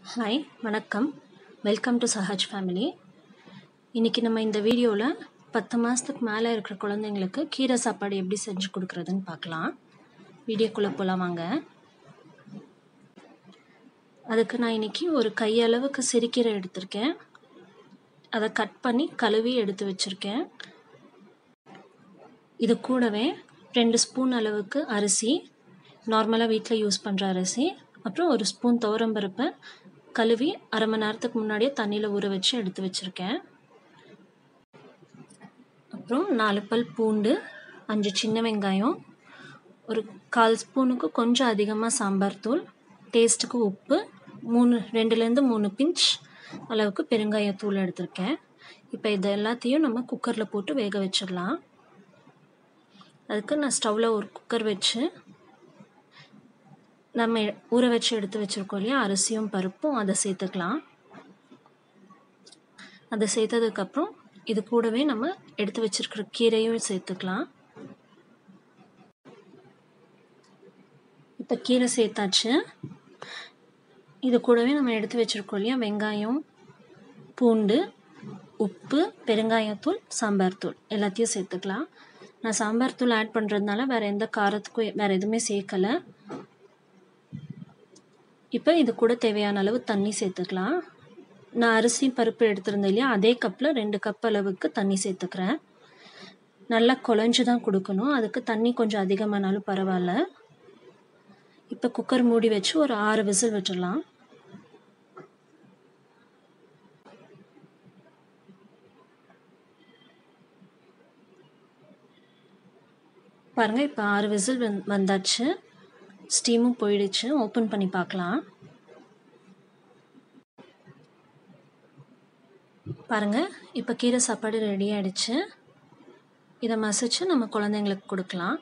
hi வணக்கம் welcome to சஹாஜ் family இன்றைக்கி நம்ம இந்த வீடியோவில் பத்து மாதத்துக்கு மேலே இருக்கிற குழந்தைங்களுக்கு கீரை சாப்பாடு எப்படி செஞ்சு கொடுக்குறதுன்னு பார்க்கலாம் வீடியோக்குள்ளே போகலாம் வாங்க அதுக்கு நான் இன்றைக்கி ஒரு கையளவுக்கு சிறுகீரை எடுத்திருக்கேன் அதை கட் பண்ணி கழுவி எடுத்து வச்சுருக்கேன் இது கூடவே ரெண்டு ஸ்பூன் அளவுக்கு அரிசி நார்மலாக வீட்டில் யூஸ் பண்ணுற அரிசி அப்புறம் ஒரு ஸ்பூன் துவரம்பருப்பை கழுவி அரை மணி நேரத்துக்கு முன்னாடியே தண்ணியில் ஊற வச்சு எடுத்து வச்சுருக்கேன் அப்புறம் நாலு பல் பூண்டு அஞ்சு சின்ன வெங்காயம் ஒரு கால் ஸ்பூனுக்கு கொஞ்சம் அதிகமாக சாம்பார் தூள் டேஸ்ட்டுக்கு உப்பு மூணு ரெண்டுலேருந்து மூணு பிஞ்ச் அளவுக்கு பெருங்காயத்தூள் எடுத்திருக்கேன் இப்போ இது எல்லாத்தையும் நம்ம குக்கரில் போட்டு வேக வச்சிடலாம் அதுக்கு நான் ஸ்டவ்வில் ஒரு குக்கர் வச்சு நம்ம ஊற வச்சு எடுத்து வச்சுருக்கோம் இல்லையா அரிசியும் பருப்பும் அதை சேர்த்துக்கலாம் அதை சேர்த்ததுக்கப்புறம் இது கூடவே நம்ம எடுத்து வச்சுருக்கிற கீரையும் சேர்த்துக்கலாம் இப்போ கீரை சேர்த்தாச்சு இது கூடவே நம்ம எடுத்து வச்சுருக்கோம் இல்லையா வெங்காயம் பூண்டு உப்பு பெருங்காயத்தூள் சாம்பார் தூள் எல்லாத்தையும் சேர்த்துக்கலாம் நான் சாம்பார் தூள் ஆட் பண்ணுறதுனால வேறு எந்த காரத்துக்கும் வேறு எதுவுமே சேர்க்கலை இப்போ இது கூட தேவையான அளவு தண்ணி சேர்த்துக்கலாம் நான் அரிசி பருப்பு எடுத்திருந்தேன் இல்லையா அதே கப்பில் ரெண்டு கப் அளவுக்கு தண்ணி சேர்த்துக்கிறேன் நல்லா குழஞ்சி தான் கொடுக்கணும் அதுக்கு தண்ணி கொஞ்சம் அதிகமானாலும் பரவாயில்ல இப்போ குக்கர் மூடி வச்சு ஒரு ஆறு விசில் விட்டுடலாம் பாருங்கள் இப்போ ஆறு விசில் வந் வந்தாச்சு ஸ்டீமும் போயிடுச்சு ஓப்பன் பண்ணி பார்க்கலாம் பாருங்கள் இப்போ கீரை சாப்பாடு ரெடி ஆகிடுச்சு இதை மசிச்சு நம்ம குழந்தைங்களுக்கு கொடுக்கலாம்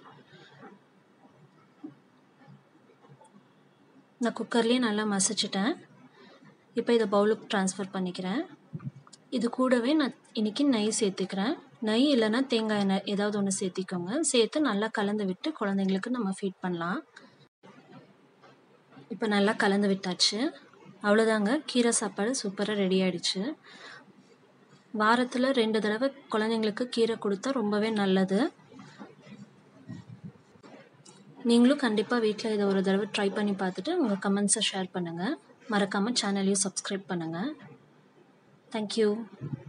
நான் குக்கர்லேயே நல்லா மசிச்சிட்டேன் இப்போ இதை பவுலுக்கு ட்ரான்ஸ்ஃபர் பண்ணிக்கிறேன் இது கூடவே நான் இன்றைக்கி நெய் சேர்த்துக்கிறேன் நெய் இல்லைன்னா தேங்காய் எண்ணெய் ஏதாவது ஒன்று சேர்த்திக்கோங்க சேர்த்து நல்லா கலந்து விட்டு குழந்தைங்களுக்கு நம்ம ஃபீட் பண்ணலாம் இப்போ நல்லா கலந்து விட்டாச்சு அவ்வளோதாங்க கீரை சாப்பாடு சூப்பராக ரெடி ஆகிடுச்சு வாரத்தில் ரெண்டு தடவை குழந்தைங்களுக்கு கீரை கொடுத்தா ரொம்பவே நல்லது நீங்களும் கண்டிப்பாக வீட்டில் இதை ஒரு தடவை ட்ரை பண்ணி பார்த்துட்டு உங்கள் கமெண்ட்ஸை ஷேர் பண்ணுங்கள் மறக்காமல் சேனலையும் சப்ஸ்கிரைப் பண்ணுங்கள் தேங்க்யூ